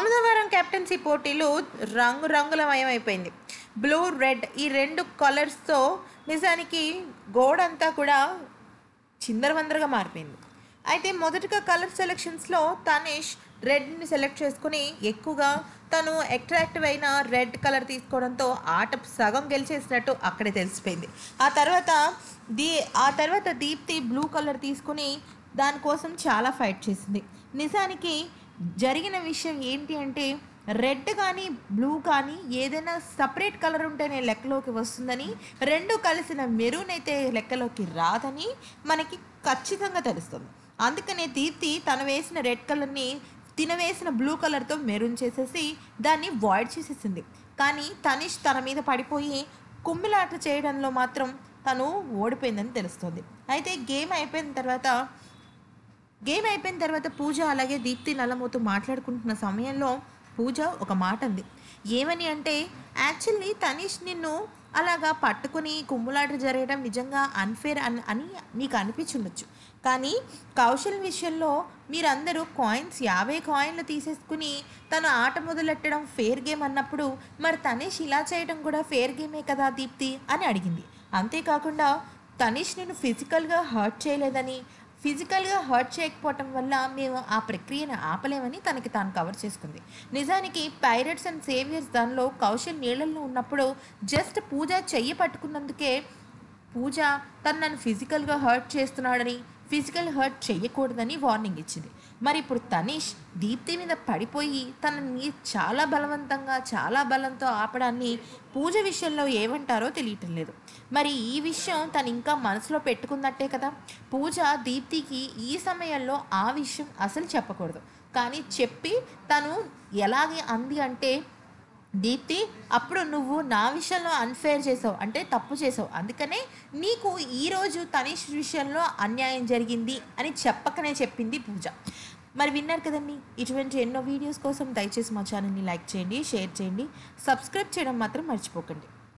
తొమ్మిదవ వారం కెప్టెన్సీ పోటీలు రంగు రంగులమయం అయిపోయింది బ్లూ రెడ్ ఈ రెండు కలర్స్తో నిజానికి గోడంతా కూడా చిందరవందరగా మారిపోయింది అయితే మొదటగా కలర్ సెలెక్షన్స్లో తనేష్ రెడ్ని సెలెక్ట్ చేసుకుని ఎక్కువగా తను అట్రాక్టివ్ అయిన రెడ్ కలర్ తీసుకోవడంతో ఆట సగం గెలిచేసినట్టు అక్కడే తెలిసిపోయింది ఆ తర్వాత దీ ఆ తర్వాత దీప్తి బ్లూ కలర్ తీసుకుని దానికోసం చాలా ఫైట్ చేసింది నిజానికి జరిగిన విషయం ఏంటి అంటే రెడ్ కానీ బ్లూ కానీ ఏదైనా సపరేట్ కలర్ ఉంటేనే లెక్కలోకి వస్తుందని రెండు కలిసిన మెరూన్ అయితే లెక్కలోకి రాదని మనకి ఖచ్చితంగా తెలుస్తుంది అందుకనే దీప్తి తను వేసిన రెడ్ కలర్ని తినవేసిన బ్లూ కలర్తో మెరూన్ చేసేసి దాన్ని వాయిడ్ చేసేసింది కానీ తనిష్ తన మీద పడిపోయి కుమ్మిలాట చేయడంలో మాత్రం తను ఓడిపోయిందని తెలుస్తుంది అయితే గేమ్ అయిపోయిన తర్వాత గేమ్ అయిపోయిన తర్వాత పూజ అలాగే దీప్తి నల్లమూతు మాట్లాడుకుంటున్న సమయంలో పూజ ఒక మాట అంది ఏమని అంటే యాక్చువల్లీ తనీష్ నిన్ను అలాగా పట్టుకుని కుమ్ములాట జరగడం నిజంగా అన్ఫేర్ అని అని నీకు అనిపించుండొచ్చు కానీ కౌశల్ విషయంలో మీరందరూ కాయిన్స్ యాభై కాయిన్లు తీసేసుకుని తను ఆట మొదలెట్టడం ఫేర్ గేమ్ అన్నప్పుడు మరి తనీష్ ఇలా చేయడం కూడా ఫేర్ గేమే కదా దీప్తి అని అడిగింది అంతేకాకుండా తనీష్ నేను ఫిజికల్గా హర్ట్ చేయలేదని ఫిజికల్గా హర్ట్ చేయకపోవటం వల్ల మేము ఆ ప్రక్రియను ఆపలేమని తనకి తాను కవర్ చేసుకుంది నిజానికి పైరట్స్ అండ్ సేవియర్స్ దానిలో కౌశల్ నీళ్ళల్లో ఉన్నప్పుడు జస్ట్ పూజ చెయ్యి పట్టుకున్నందుకే పూజ తను నన్ను ఫిజికల్గా హర్ట్ చేస్తున్నాడని ఫిజికల్ హర్ట్ చేయకూడదని వార్నింగ్ ఇచ్చింది మరి ఇప్పుడు తనీష్ దీప్తి మీద పడిపోయి తనని చాలా బలవంతంగా చాలా బలంతో ఆపడాన్ని పూజ విషయంలో ఏమంటారో తెలియటం లేదు మరి ఈ విషయం తను ఇంకా మనసులో పెట్టుకున్నట్టే కదా పూజ దీప్తికి ఈ సమయంలో ఆ విషయం అసలు చెప్పకూడదు కానీ చెప్పి తను ఎలాగే అంది అంటే దీప్తి అప్పుడు నువ్వు నా విషయంలో అన్ఫేర్ చేసావు అంటే తప్పు చేసావు అందుకనే నీకు ఈరోజు తనీష్ విషయంలో అన్యాయం జరిగింది అని చెప్పకనే చెప్పింది పూజ మరి విన్నారు కదండి ఇటువంటి ఎన్నో వీడియోస్ కోసం దయచేసి మా ఛానల్ని లైక్ చేయండి షేర్ చేయండి సబ్స్క్రైబ్ చేయడం మాత్రం మర్చిపోకండి